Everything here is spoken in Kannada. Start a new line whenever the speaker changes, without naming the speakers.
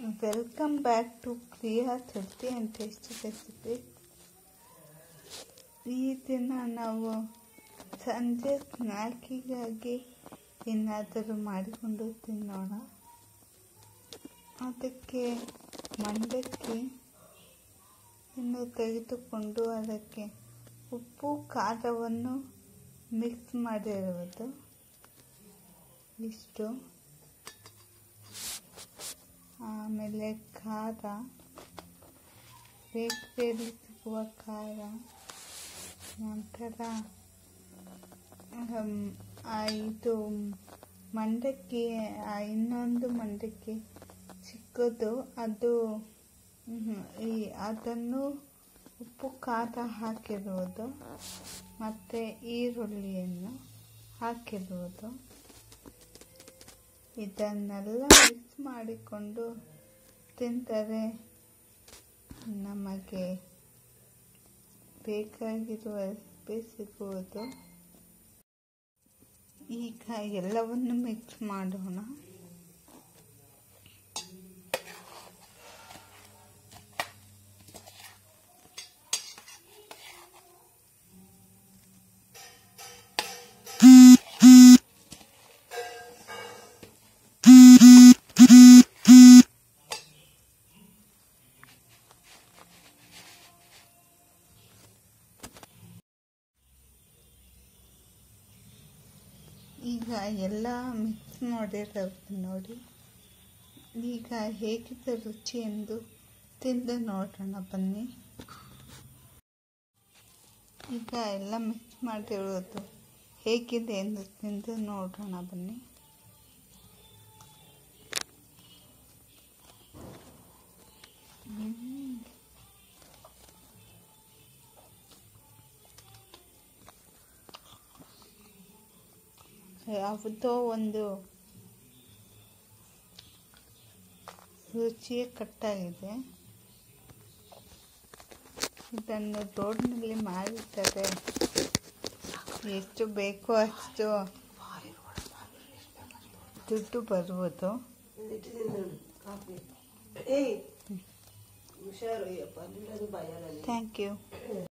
Welcome back to Priya healthy and tasty recipe ಈ ದಿನ ನಾವು ಸಂಜೆ ಸ್ನ್ಯಾಕಿಗಾಗಿ ಏನಾದರೂ ಮಾಡಿಕೊಂಡು ತಿನ್ನೋಣ ಅದಕ್ಕೆ ಮಂಡಕ್ಕಿ ಇನ್ನು ತೆಗೆದುಕೊಂಡು ಅದಕ್ಕೆ ಉಪ್ಪು ಖಾರವನ್ನು ಮಿಕ್ಸ್ ಮಾಡಿರುವುದು ಇಷ್ಟು ಆಮೇಲೆ ಖಾರ ಬೇಕರಿಯಲ್ಲಿ ಸಿಗುವ ಖಾರ ನಂತರ ಹಮ್, ಆ ಇದು ಮಂಡಕ್ಕಿ ಆ ಇನ್ನೊಂದು ಮಂಡಕ್ಕಿ ಚಿಕ್ಕದು ಅದು ಮ್ಹೂ, ಈ ಅದನ್ನು ಉಪ್ಪು ಖಾರ ಹಾಕಿರುವುದು ಮತ್ತು ಈರುಳ್ಳಿಯನ್ನು ಹಾಕಿರುವುದು ಇದನ್ನೆಲ್ಲ ಮಿಕ್ಸ್ ಮಾಡಿಕೊಂಡು ತಿಂದರೆ ನಮಗೆ ಬೇಕಾಗಿರುವ ರೆಸಿಪಿ ಸಿಗುವುದು ಈಗ ಎಲ್ಲವನ್ನು ಮಿಕ್ಸ್ ಮಾಡೋಣ ಈಗ ಎಲ್ಲ ಮಿಕ್ಸ್ ಮಾಡಿರೋದು ನೋಡಿ ಈಗ ಹೇಗಿದೆ ರುಚಿ ಎಂದು ತಿಂದು ನೋಡೋಣ ಬನ್ನಿ ಈಗ ಎಲ್ಲ ಮಿಕ್ಸ್ ಮಾಡಿರೋದು ಹೇಗಿದೆ ಎಂದು ತಿಂದು ನೋಡೋಣ ಬನ್ನಿ ಹ್ಮ್. ಯಾವುದೋ ಒಂದು ರುಚಿಯೇ ಕಟ್ಟಾಗಿದೆ ಇದನ್ನು ರೋಡ್ನಲ್ಲಿ ಮಾಡಿದ್ದಾರೆ ಎಷ್ಟು ಬೇಕೋ ಅಷ್ಟು ದುಡ್ಡು ಬರುವುದು
ಏಯ್ ಹುಷಾರು ಅಯ್ಯಪ್ಪ ನಿಲ್ಲದು ಭಯ ನನಗೆ
ಥ್ಯಾಂಕ್ ಯು